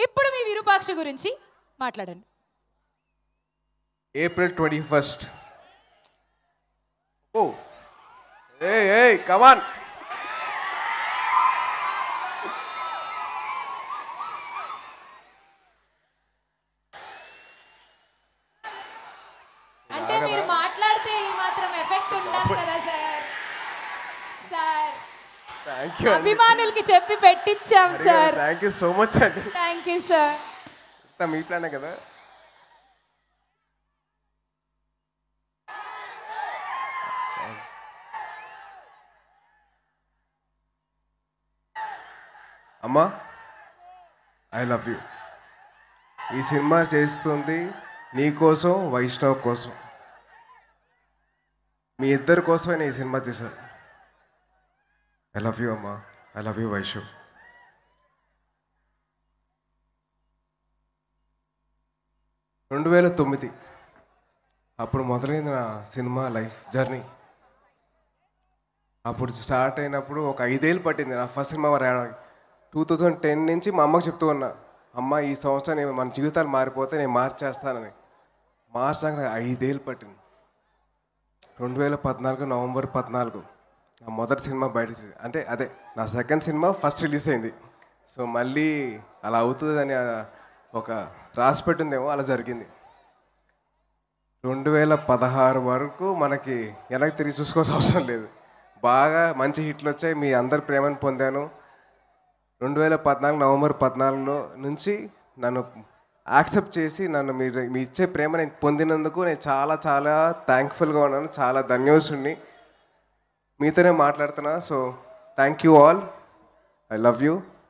ఇప్పుడు మీ విరూపాక్ష గురించి మాట్లాడండి ఏప్రిల్ ట్వంటీ ఫస్ట్ ఓ ఏ ఏ కమాన్ అంటే మీరు మాట్లాడితే ఈ మాత్రం ఎఫెక్ట్ ఉండాలి కదా సార్ సార్ థ్యాంక్ యూ అభిమానులకి చెప్పి పెట్టించాం sir thank you so much అండి థ్యాంక్ యూ సార్ ఇంత మీ ప్లానే కదా అమ్మా ఐ లవ్ యూ ఈ సినిమా చేస్తుంది నీ కోసం వైష్ణవ్ కోసం మీ ఇద్దరి కోసమే నేను ఈ సినిమా చేశాను ఐ లవ్ యూ అమ్మా ఐ లవ్ యూ వైష్ణవ్ రెండు వేల తొమ్మిది అప్పుడు మొదలైంది నా సినిమా లైఫ్ జర్నీ అప్పుడు స్టార్ట్ అయినప్పుడు ఒక ఐదేళ్ళు పట్టింది నా ఫస్ట్ సినిమా రాయడానికి టూ థౌజండ్ టెన్ నుంచి మా అమ్మకి చెప్తూ ఉన్నా అమ్మ ఈ సంవత్సరం నేను మన జీవితాలు మారిపోతే నేను మార్చేస్తానని మార్చడానికి నాకు ఐదేళ్ళు పట్టింది రెండు వేల పద్నాలుగు నవంబర్ పద్నాలుగు నా మొదటి సినిమా బయట అంటే అదే నా సెకండ్ సినిమా ఫస్ట్ రిలీజ్ అయింది సో మళ్ళీ అలా అవుతుందని ఆ ఒక రాసి పెట్టిందేమో అలా జరిగింది రెండు వేల పదహారు వరకు మనకి వెనక్కి తిరిగి చూసుకోవాల్సిన అవసరం లేదు బాగా మంచి హిట్లు వచ్చాయి మీ అందరి ప్రేమను పొందాను రెండు వేల పద్నాలుగు నవంబర్ పద్నాలుగులో నుంచి నన్ను యాక్సెప్ట్ చేసి నన్ను మీరు మీ ఇచ్చే ప్రేమ నేను పొందినందుకు నేను చాలా చాలా థ్యాంక్ఫుల్గా ఉన్నాను చాలా ధన్యోసుని మీతోనే మాట్లాడుతున్నా so thank you all I love you